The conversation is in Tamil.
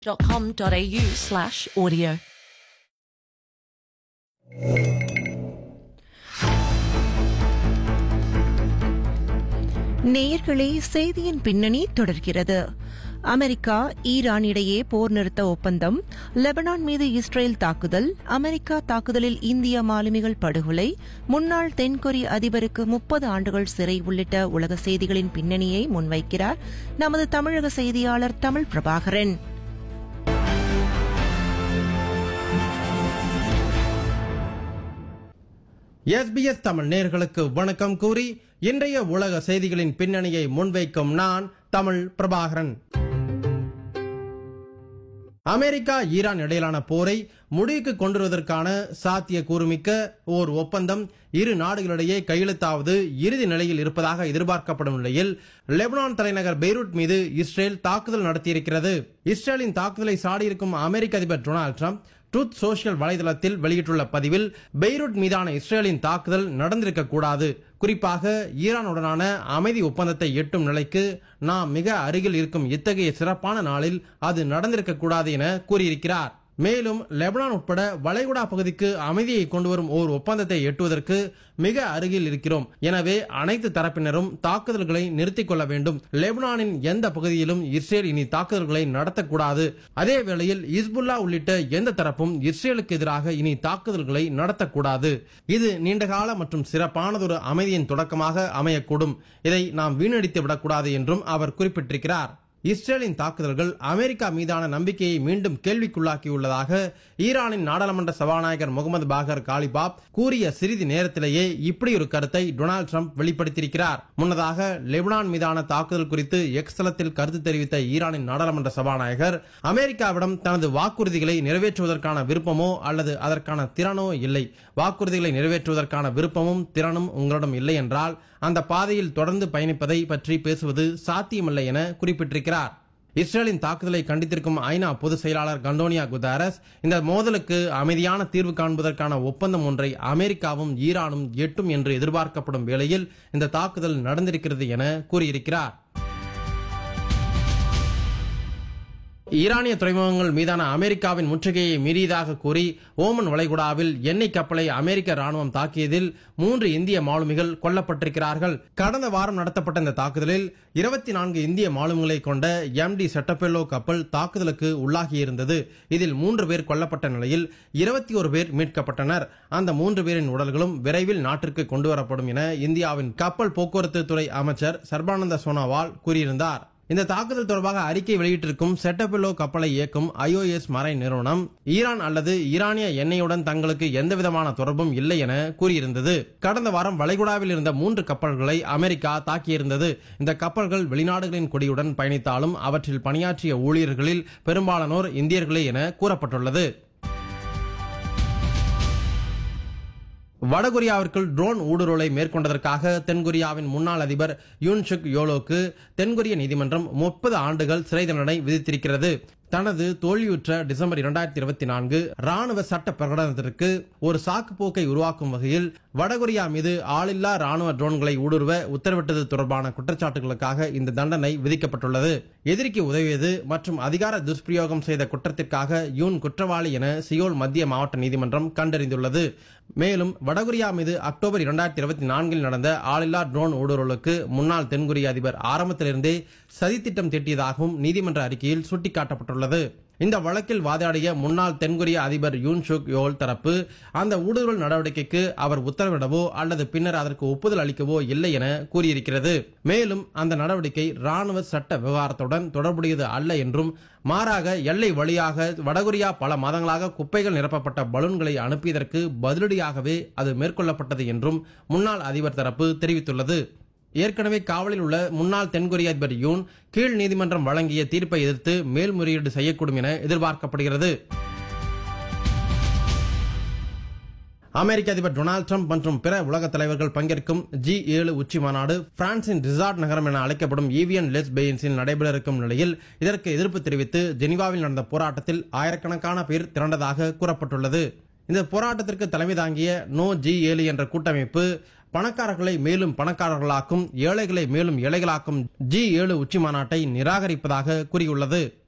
com.au slash audio. நேயர்களே செய்தியின் பின்னணி தொடர்கிறது அமெரிக்கா ஈரான் இடையே போர் நிறுத்த ஒப்பந்தம் லெபனான் மீது இஸ்ரேல் தாக்குதல் அமெரிக்கா தாக்குதலில் இந்திய மாலுமிகள் படுகொலை முன்னாள் தென்கொரிய அதிபருக்கு முப்பது ஆண்டுகள் சிறை உள்ளிட்ட உலக செய்திகளின் பின்னணியை முன்வைக்கிறார் நமது தமிழக செய்தியாளர் தமிழ் பிரபாகரன் எஸ்பிஎஸ் தமிழ் நேர்களுக்கு வணக்கம் கூறி இன்றைய உலக செய்திகளின் பின்னணியை முன்வைக்கும் நான் தமிழ் பிரபாகரன் அமெரிக்கா ஈரான் இடையிலான போரை முடிவுக்கு கொண்டுவருவதற்கான சாத்திய கூறுமிக்க ஓர் ஒப்பந்தம் இரு நாடுகளிடையே கையெழுத்தாவது இறுதி நிலையில் இருப்பதாக எதிர்பார்க்கப்படும் நிலையில் லெபனான் தலைநகர் பெய்ரூட் மீது இஸ்ரேல் தாக்குதல் நடத்தியிருக்கிறது இஸ்ரேலின் தாக்குதலை சாடியிருக்கும் அமெரிக்க அதிபர் டொனால்டு ட்ரம்ப் ட்ரூத் சோஷியல் வலைதளத்தில் வெளியிட்டுள்ள பதிவில் பெய்ரூட் மீதான இஸ்ரேலின் தாக்குதல் நடந்திருக்க கூடாது குறிப்பாக ஈரானுடனான அமைதி ஒப்பந்தத்தை எட்டும் நிலைக்கு நாம் மிக அருகில் இருக்கும் இத்தகைய சிறப்பான நாளில் அது நடந்திருக்க கூடாது என கூறியிருக்கிறார் மேலும் லெபனான் உட்பட வளைகுடா பகுதிக்கு அமைதியை கொண்டு வரும் ஓர் ஒப்பந்தத்தை எட்டுவதற்கு மிக அருகில் இருக்கிறோம் எனவே அனைத்து தரப்பினரும் தாக்குதல்களை நிறுத்திக் கொள்ள வேண்டும் லெபனானின் எந்த பகுதியிலும் இஸ்ரேல் இனி தாக்குதல்களை நடத்தக்கூடாது அதே வேளையில் இஸ்புல்லா உள்ளிட்ட எந்த தரப்பும் இஸ்ரேலுக்கு எதிராக இனி தாக்குதல்களை நடத்தக்கூடாது இது நீண்டகால மற்றும் சிறப்பானதொரு அமைதியின் தொடக்கமாக அமையக்கூடும் இதை நாம் வீணடித்து விடக்கூடாது என்றும் அவர் குறிப்பிட்டிருக்கிறார் இஸ்ரேலின் தாக்குதல்கள் அமெரிக்கா மீதான நம்பிக்கையை மீண்டும் கேள்விக்குள்ளாக்கியுள்ளதாக ஈரானின் நாடாளுமன்ற சபாநாயகர் முகமது பாகர் காலிபாப் கூறிய சிறிது நேரத்திலேயே இப்படி ஒரு கருத்தை டொனால்டு ட்ரம்ப் வெளிப்படுத்தியிருக்கிறார் முன்னதாக லெபனான் மீதான தாக்குதல் குறித்து எக்ஸ் தளத்தில் கருத்து தெரிவித்த ஈரானின் நாடாளுமன்ற சபாநாயகர் அமெரிக்காவிடம் தனது வாக்குறுதிகளை நிறைவேற்றுவதற்கான விருப்பமோ அல்லது அதற்கான திறனோ இல்லை வாக்குறுதிகளை நிறைவேற்றுவதற்கான விருப்பமும் திறனும் உங்களிடம் இல்லை என்றால் அந்த பாதையில் தொடர்ந்து பயணிப்பதை பற்றி பேசுவது சாத்தியமில்லை என குறிப்பிட்டிருக்கிறார் இஸ்ரேலின் தாக்குதலை கண்டித்திருக்கும் ஐநா பொதுச் செயலாளர் கண்டோனியா குதாரஸ் இந்த மோதலுக்கு அமைதியான தீர்வு காண்பதற்கான ஒப்பந்தம் ஒன்றை அமெரிக்காவும் ஈரானும் எட்டும் என்று எதிர்பார்க்கப்படும் வேளையில் இந்த தாக்குதல் நடந்திருக்கிறது என கூறியிருக்கிறார் ஈரானிய துறைமுகங்கள் மீதான அமெரிக்காவின் முற்றுகையை மீறியதாக கூறி ஓமன் வளைகுடாவில் எண்ணெய் கப்பலை அமெரிக்க ராணுவம் தாக்கியதில் மூன்று இந்திய மாலுமிகள் கொல்லப்பட்டிருக்கிறார்கள் கடந்த வாரம் நடத்தப்பட்ட இந்த தாக்குதலில் இருபத்தி நான்கு இந்திய மாலுமிகளை கொண்ட எம் டி செட்டபெல்லோ கப்பல் தாக்குதலுக்கு உள்ளாகியிருந்தது இதில் மூன்று பேர் கொல்லப்பட்ட நிலையில் இருபத்தி ஒரு பேர் மீட்கப்பட்டனர் அந்த மூன்று பேரின் உடல்களும் விரைவில் நாட்டிற்கு கொண்டுவரப்படும் என இந்தியாவின் கப்பல் போக்குவரத்து துறை அமைச்சர் சர்பானந்த சோனோவால் கூறியிருந்தார் இந்த தாக்குதல் தொடர்பாக அறிக்கை வெளியிட்டிருக்கும் செட்டபிலோ கப்பலை இயக்கும் ஐஓஎஸ் மறை நிறுவனம் ஈரான் அல்லது ஈரானிய எண்ணெயுடன் தங்களுக்கு எந்தவிதமான தொடர்பும் இல்லை என கூறியிருந்தது கடந்த வாரம் வளைகுடாவில் இருந்த மூன்று கப்பல்களை அமெரிக்கா தாக்கியிருந்தது இந்த கப்பல்கள் வெளிநாடுகளின் கொடியுடன் பயணித்தாலும் அவற்றில் பணியாற்றிய ஊழியர்களில் பெரும்பாலானோர் இந்தியர்களே என கூறப்பட்டுள்ளது வடகொரியாவிற்குள் ட்ரோன் ஊடுருவலை மேற்கொண்டதற்காக தென்கொரியாவின் முன்னாள் அதிபர் யூன் சுக் யோலோக்கு தென்கொரிய நீதிமன்றம் முப்பது ஆண்டுகள் சிறை தண்டனை விதித்திருக்கிறது தனது தோல்வியுற்ற டிசம்பர் இரண்டாயிரத்தி இருபத்தி நான்கு ராணுவ சட்ட பிரகடனத்திற்கு ஒரு சாக்கு போக்கை உருவாக்கும் வகையில் வடகொரியா மீது ஆளில்லா ராணுவ ட்ரோன்களை ஊடுருவ உத்தரவிட்டது தொடர்பான குற்றச்சாட்டுகளுக்காக இந்த தண்டனை விதிக்கப்பட்டுள்ளது எதிரிக்கு உதவியது மற்றும் அதிகார துஷ்பிரயோகம் செய்த குற்றத்திற்காக யூன் குற்றவாளி என சியோல் மத்திய மாவட்ட நீதிமன்றம் கண்டறிந்துள்ளது மேலும் வடகொரியா மீது அக்டோபர் இரண்டாயிரத்தி இருபத்தி நான்கில் நடந்த ஆளில்லா ட்ரோன் ஊடுருவலுக்கு முன்னாள் தென்கொரிய அதிபர் ஆரம்பத்திலிருந்தே சதித்திட்டம் தீட்டியதாகவும் நீதிமன்ற அறிக்கையில் சுட்டிக்காட்டப்பட்டுள்ளது இந்த வழக்கில் வாதாடிய முன்னாள் தென்கொரிய அதிபர் யூன் சுக் யோல் தரப்பு அந்த ஊடுருவல் நடவடிக்கைக்கு அவர் உத்தரவிடவோ அல்லது பின்னர் அதற்கு ஒப்புதல் அளிக்கவோ இல்லை என கூறியிருக்கிறது மேலும் அந்த நடவடிக்கை ராணுவ சட்ட விவகாரத்துடன் தொடர்புடையது அல்ல என்றும் மாறாக எல்லை வழியாக வடகொரியா பல மாதங்களாக குப்பைகள் நிரப்பப்பட்ட பலூன்களை அனுப்பியதற்கு பதிலடியாகவே அது மேற்கொள்ளப்பட்டது என்றும் முன்னாள் அதிபர் தரப்பு தெரிவித்துள்ளது ஏற்கனவே காவலில் உள்ள முன்னாள் தென்கொரிய அதிபர் யூன் கீழ் நீதிமன்றம் வழங்கிய தீர்ப்பை எதிர்த்து மேல்முறையீடு செய்யக்கூடும் என எதிர்பார்க்கப்படுகிறது அமெரிக்க அதிபர் டொனால்டு ட்ரம்ப் மற்றும் பிற உலக தலைவர்கள் பங்கேற்கும் ஜி ஏழு உச்சி மாநாடு பிரான்சின் ரிசார்ட் நகரம் என அழைக்கப்படும் ஈவியன் லெஸ் பெயின்ஸில் நடைபெற இருக்கும் நிலையில் இதற்கு எதிர்ப்பு தெரிவித்து ஜெனீவாவில் நடந்த போராட்டத்தில் ஆயிரக்கணக்கான பேர் திரண்டதாக கூறப்பட்டுள்ளது இந்த போராட்டத்திற்கு தலைமை தாங்கிய நோ ஜி ஏழு என்ற கூட்டமைப்பு பணக்காரர்களை மேலும் பணக்காரர்களாக்கும் ஏழைகளை மேலும் ஏழைகளாக்கும் ஜி ஏழு உச்சி மாநாட்டை நிராகரிப்பதாக கூறியுள்ளது